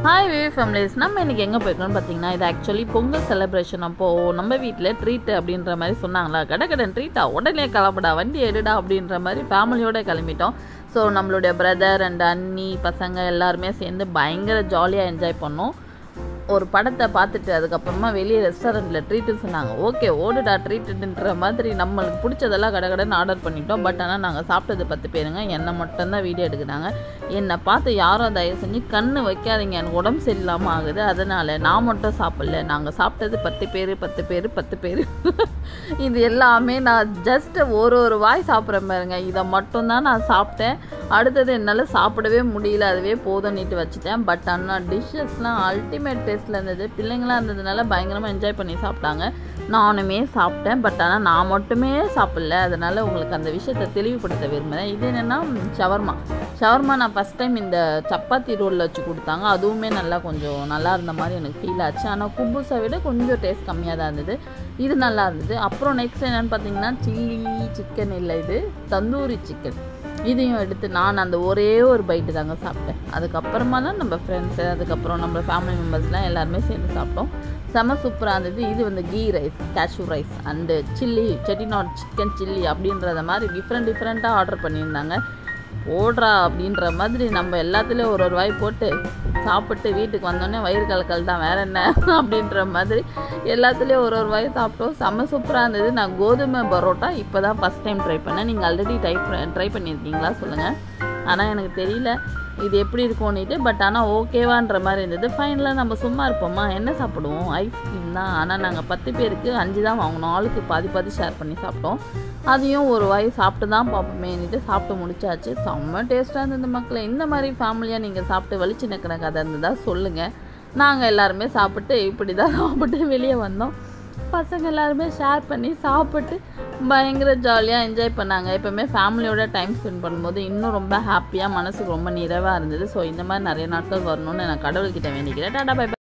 hi we families நம்ம இன்றைக்கி எங்கே போயிருக்கோம்னு பார்த்தீங்கன்னா இது ஆக்சுவலி பொங்கல் செலிப்ரேஷன் அப்போது நம்ம வீட்டில் ட்ரீட்டு அப்படின்ற மாதிரி சொன்னாங்களா கடை கடன் ட்ரீட்டா உடனே கிளம்புடா வண்டி எடுடா அப்படின்ற மாதிரி ஃபேமிலியோட கிளம்பிட்டோம் ஸோ நம்மளுடைய பிரதர் அண்ட் அண்ணி பசங்க எல்லாருமே சேர்ந்து பயங்கர ஜாலியாக என்ஜாய் பண்ணோம் ஒரு படத்தை பார்த்துட்டு அதுக்கப்புறமா வெளியே ரெஸ்டாரண்ட்டில் ட்ரீட்டு சொன்னாங்க ஓகே ஓடுடா ட்ரீட்டுன்ற மாதிரி நம்மளுக்கு பிடிச்சதெல்லாம் கடை கடைன்னு ஆர்டர் பண்ணிட்டோம் பட் ஆனால் நாங்கள் சாப்பிட்டது பத்து பேருங்க என்னை மட்டும்தான் வீடியோ எடுக்கிறாங்க என்னை பார்த்து யாரும் தயவு செஞ்சு கண்ணு வைக்காதீங்க எனக்கு உடம்பு சரியில்லாமல் ஆகுது அதனால் நான் மட்டும் சாப்பிடல நாங்கள் சாப்பிட்டது பத்து பேர் பத்து பேர் பத்து பேர் இது எல்லாமே நான் ஜஸ்ட் ஒரு ஒரு வாய் சாப்பிட்றேன் பாருங்க இதை மட்டும்தான் நான் சாப்பிட்டேன் அடுத்தது என்னால் சாப்பிடவே முடியல அதுவே போதும்னிட்டு வச்சுட்டேன் பட் ஆனால் டிஷ்ஷஸ்லாம் அல்டிமேட் டேஸ்ட்டில் இருந்தது பிள்ளைங்களாம் இருந்ததுனால பயங்கரமாக என்ஜாய் பண்ணி சாப்பிட்டாங்க நானுமே சாப்பிட்டேன் பட் ஆனால் நான் மட்டுமே சாப்பிடல அதனால் உங்களுக்கு அந்த விஷயத்தை தெளிவுபடுத்த விரும்புகிறேன் இது என்னென்னா ஷவர்மா ஷவர்மா நான் ஃபஸ்ட் டைம் இந்த சப்பாத்தி ரோலில் வச்சு கொடுத்தாங்க அதுவுமே நல்லா கொஞ்சம் நல்லா இருந்த மாதிரி எனக்கு ஃபீல் ஆச்சு ஆனால் குபூஸை விட கொஞ்சம் டேஸ்ட் கம்மியாக தான் இருந்தது இது நல்லா இருந்தது அப்புறம் நெக்ஸ்ட் என்னென்னு பார்த்தீங்கன்னா சில்லி சிக்கன் இல்லை இது தந்தூரி சிக்கன் இதையும் எடுத்து நான் அந்த ஒரே ஒரு பைட்டு தாங்க சாப்பிட்டேன் அதுக்கப்புறமா தான் நம்ம ஃப்ரெண்ட்ஸு அதுக்கப்புறம் நம்ம ஃபேமிலி மெம்பர்ஸ்லாம் எல்லாருமே சேர்ந்து சாப்பிட்டோம் செம சூப்பராக இருந்தது இது வந்து ghee rice cashew rice and chilli Chettinad chicken chilli அப்படின்றத மாதிரி டிஃப்ரெண்ட் டிஃப்ரெண்ட்டாக ஆர்டர் பண்ணியிருந்தாங்க போடுறா அப்படின்ற மாதிரி நம்ம எல்லாத்துலேயும் ஒரு ஒரு வாய் போட்டு சாப்பிட்டு வீட்டுக்கு வந்தோடனே வயிறு கலக்கல் தான் வேற என்ன அப்படின்ற மாதிரி எல்லாத்துலேயும் ஒரு ஒரு வாய் சாப்பிட்டோம் செம்ம சூப்பராக இருந்தது நான் கோதுமை பரோட்டா இப்போ தான் ஃபஸ்ட் டைம் ட்ரை பண்ணேன் நீங்கள் ஆல்ரெடி ட்ரை ட்ரை பண்ணியிருக்கீங்களா சொல்லுங்கள் ஆனால் எனக்கு தெரியல இது எப்படி இருக்கும்னுட்டு பட் ஆனால் ஓகேவான்ற மாதிரி இருந்தது ஃபைனலாக நம்ம சும்மா இருப்போமா என்ன சாப்பிடுவோம் ஐஸ்கிரீம் தான் ஆனால் நாங்கள் பத்து பேருக்கு அஞ்சு தான் வாங்கினோம் ஆளுக்கு பாதி பாதி ஷேர் பண்ணி சாப்பிட்டோம் அதையும் ஒரு வாய் சாப்பிட்டு தான் பார்ப்போமேனிட்டு சாப்பிட்டு முடிச்சாச்சு செம்ம டேஸ்ட்டாக இருந்தது மக்களை இந்த மாதிரி ஃபேமிலியாக நீங்கள் சாப்பிட்டு வலிச்சு நிற்கிற கதை இருந்ததா சொல்லுங்கள் நாங்கள் எல்லாருமே சாப்பிட்டு இப்படி தான் சாப்பிட்டு வெளியே வந்தோம் பசங்க எல்லாருமே ஷேர் பண்ணி சாப்பிட்டு பயங்கர ஜாலியாக என்ஜாய் பண்ணாங்க எப்போவுமே ஃபேமிலியோட டைம் ஸ்பெண்ட் பண்ணும்போது இன்னும் ரொம்ப ஹாப்பியாக மனசுக்கு ரொம்ப நிறைவாக இருந்தது ஸோ இந்த மாதிரி நிறைய நாட்கள் வரணும்னு நான் கடவுள்கிட்ட வேண்டிக்கிறேன் டாடா பை